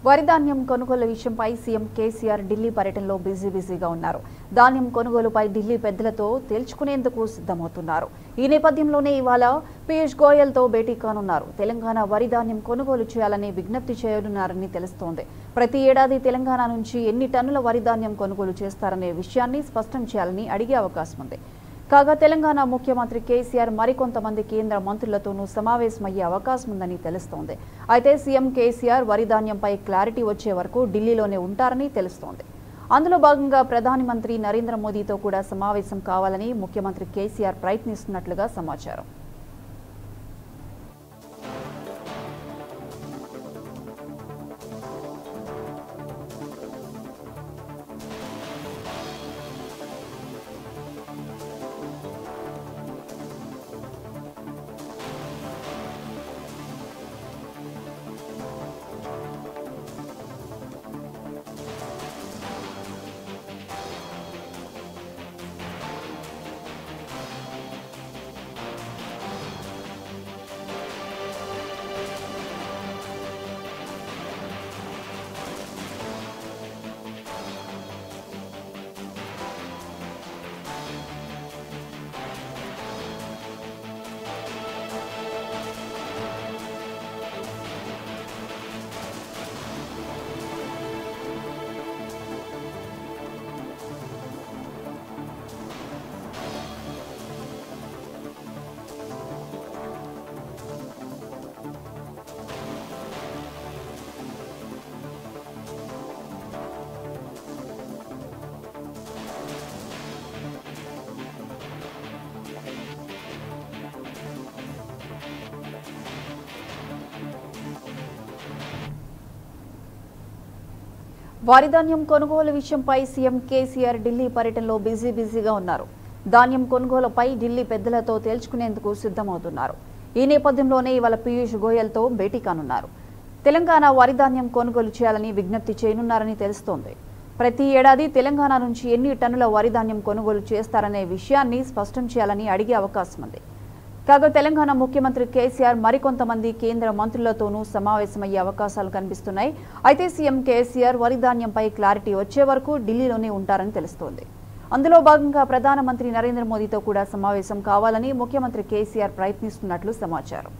వరి ధాన్యం కొనుగోలు విషయంపై సీఎం కేసీఆర్ ఢిల్లీ పర్యటనలో బిజీ బిజీగా ఉన్నారు ధాన్యం కొనుగోలుపై ఢిల్లీ పెద్దలతో తేల్చుకునేందుకు సిద్ధమవుతున్నారు ఈ నేపథ్యంలోనే ఇవాళ పీయూష్ గోయల్తో భేటీ కానున్నారు తెలంగాణ వరి ధాన్యం కొనుగోలు చేయాలని విజ్ఞప్తి చేయనున్నారని తెలుస్తోంది ప్రతి ఏడాది తెలంగాణ నుంచి ఎన్ని టన్నుల వరి ధాన్యం కొనుగోలు చేస్తారనే విషయాన్ని స్పష్టం చేయాలని అడిగే అవకాశం ఉంది కాగా తెలంగాణ ముఖ్యమంత్రి కేసీఆర్ మరికొంతమంది కేంద్ర మంత్రులతోనూ సమావేశమయ్యే అవకాశం ఉందని తెలుస్తోంది అయితే సీఎం కేసీఆర్ వరి ధాన్యంపై క్లారిటీ వచ్చే వరకు ఢిల్లీలోనే ఉంటారని తెలుస్తోంది అందులో భాగంగా ప్రధాని మంత్రి నరేంద్ర మోదీతో కూడా సమావేశం కావాలని ముఖ్యమంత్రి కేసీఆర్ ప్రయత్నిస్తున్నట్లుగా సమాచారం వరి ధాన్యం కొనుగోలు విషయంపై సీఎం కేసీఆర్ ఢిల్లీ పర్యటనలో బిజీ బిజీగా ఉన్నారు ధాన్యం కొనుగోలుపై ఢిల్లీ పెద్దలతో తేల్చుకునేందుకు సిద్ధమవుతున్నారు ఈ నేపథ్యంలోనే ఇవాళ పీయూష్ గోయల్తో భేటీ కానున్నారు తెలంగాణ వరి ధాన్యం కొనుగోలు చేయాలని విజ్ఞప్తి చేయనున్నారని తెలుస్తోంది ప్రతి ఏడాది తెలంగాణ నుంచి ఎన్ని టన్నుల వరి ధాన్యం కొనుగోలు చేస్తారనే విషయాన్ని స్పష్టం చేయాలని అడిగే అవకాశం ఉంది కాగా తెలంగాణ ముఖ్యమంత్రి కేసీఆర్ మరికొంతమంది కేంద్ర మంత్రులతోనూ సమావేశమయ్యే అవకాశాలు కనిపిస్తున్నాయి అయితే సీఎం కేసీఆర్ వరి ధాన్యంపై క్లారిటీ వచ్చే వరకు ఢిల్లీలోనే ఉంటారని తెలుస్తోంది అందులో భాగంగా ప్రధానమంత్రి నరేంద్ర మోదీతో కూడా సమావేశం కావాలని ముఖ్యమంత్రి కేసీఆర్ ప్రయత్నిస్తున్నట్లు సమాచారం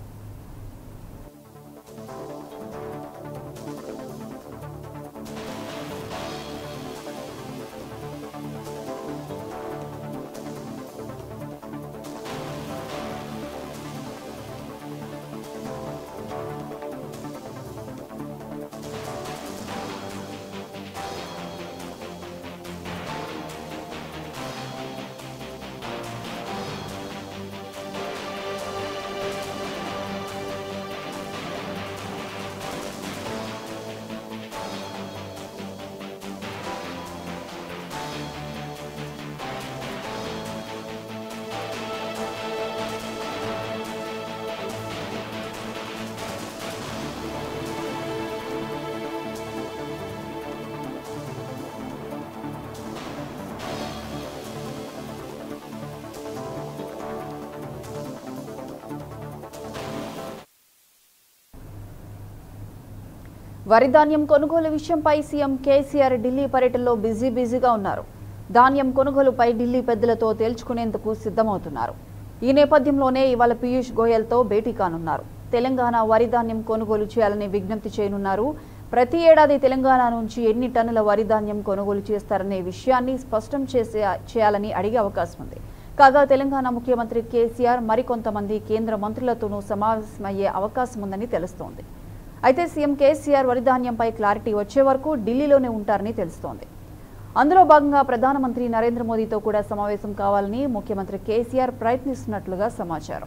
వరి ధాన్యం కొనుగోలు విషయంపై సీఎం కేసీఆర్ ఢిల్లీ పర్యటనలో బిజీ బిజీగా ఉన్నారు ధాన్యం కొనుగోలుపై ఢిల్లీ పెద్దలతో తేల్చుకునేందుకు సిద్ధమవుతున్నారు ఈ నేపథ్యంలోనే ఇవాళ పీయూష్ గోయల్తో భేటీ కానున్నారు తెలంగాణ వరి ధాన్యం కొనుగోలు చేయాలని విజ్ఞప్తి చేయనున్నారు ప్రతి ఏడాది తెలంగాణ నుంచి ఎన్ని టన్నుల వరి ధాన్యం కొనుగోలు చేస్తారనే విషయాన్ని స్పష్టం చేసే చేయాలని అడిగే అవకాశం ఉంది కాగా తెలంగాణ ముఖ్యమంత్రి కేసీఆర్ మరికొంతమంది కేంద్ర మంత్రులతోనూ సమావేశమయ్యే అవకాశం ఉందని తెలుస్తోంది అయితే సీఎం కేసీఆర్ వరి ధాన్యంపై క్లారిటీ వచ్చే వరకు ఢిల్లీలోనే ఉంటారని తెలుస్తోంది అందులో భాగంగా ప్రధానమంత్రి నరేంద్ర మోదీతో కూడా సమావేశం కావాలని ముఖ్యమంత్రి కేసీఆర్ ప్రయత్నిస్తున్నట్లుగా సమాచారం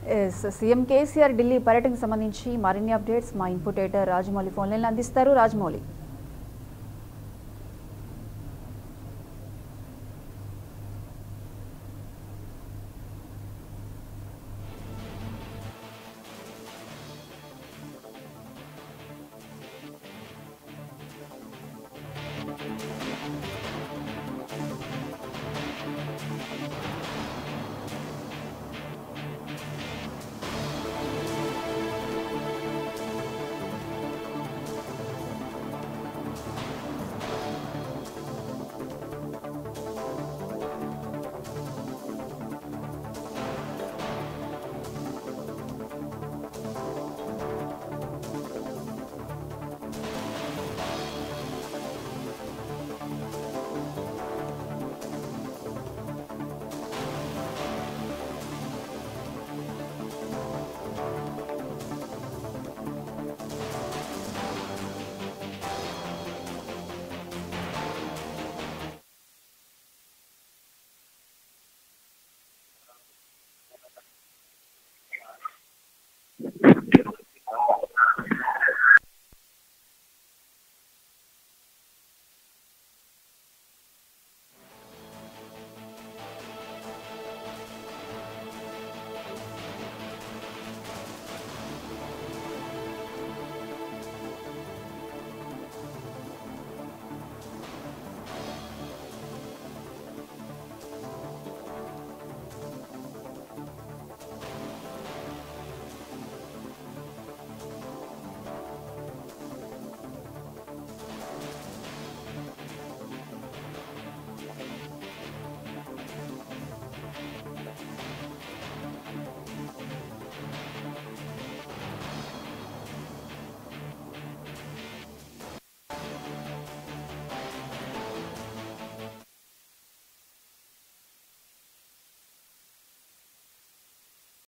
ఎస్, సీఎం కేసీఆర్ ఢిల్లీ పర్యటనకు సంబంధించి మరిన్ని అప్డేట్స్ మా ఇన్పుటేటర్ రాజమౌళి ఫోన్ లైన్ అందిస్తారు రాజమౌళి